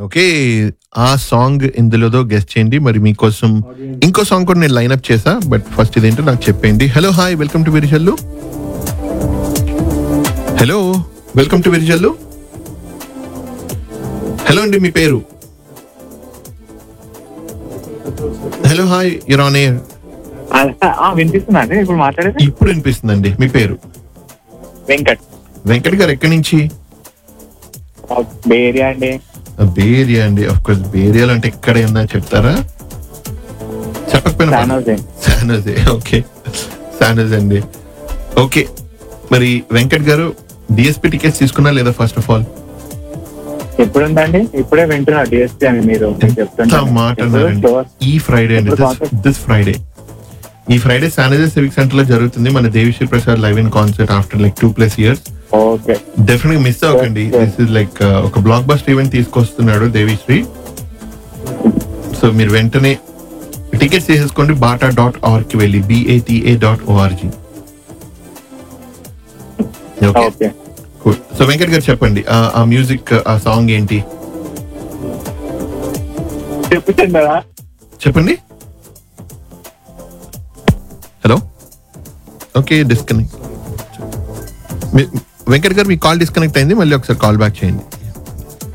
Okay ఆ song ఇందులోదో guest చేయండి మరి మీకోసం ఇంకో సాంగ్ కూడా నేను లైన్అప్ చేసా బట్ ఫస్ట్ ఇదేంటో నాకు చెప్పేయండి hello hi welcome to Virijallu hello welcome to Virijallu hello అండి మీ పేరు hello hi you're on air వినిపిస్తుందా అండి ఇప్పుడు మాట్లాడేది ఇప్పుడు వినిపిస్తుందండి మీ పేరు వెంకట్ వెంకట్ గారు ఎక్కడి నుంచి బేరియా అండి బే ఏరియా అండి ఆఫ్ కోర్స్ బే ఏరియాలో అంటే ఎక్కడ ఉందని చెప్తారా చెప్పకపోయినా శానోజే. శానోజే ఓకే శానోజే అండి ఓకే మరి వెంకట్ గారు డిఎస్పి టికెట్స్ తీసుకున్నా లేదా ఫస్ట్ ఆఫ్ ఆల్ ఎప్పుడు ఉందండి ఇప్పుడే వింటున్నా డిఎస్పీ అని మీరు ఎంత చెప్తుంటే మాట అన్నారండి ఈ ఫ్రైడే అండి ఎప్పుడు concert? దిస్ ఫ్రైడే ఈ ఫ్రైడే శానోజే సివిక్ సెంటర్ లో జరుగుతుంది మన Devi Sri Prasad live in concert after like two plus years okay definite గా మిస్ అవ్వకండి Yes, yes. This is like ఒక బ్లాక్ బస్టర్ ఈవెంట్ తీసుకొస్తున్నాడు దేవిశ్రీ సో మీరు వెంటనే టికెట్స్ తీసేసుకోండి బాటా డాట్ ఆర్ కి వెళ్ళి BATA dot org okay okay so Venkat గారు చెప్పండి ఆ- ఆ మ్యూజిక్ ఆ సాంగ్ ఏంటి చెప్పుతుంది కదా చెప్పండి హలో ఓకే డిస్కనెక్ట్ వెంకట్ గారు మీ కాల్ డిస్కనెక్ట్ అయింది మళ్ళీ ఒకసారి కాల్ బ్యాక్ చేయండి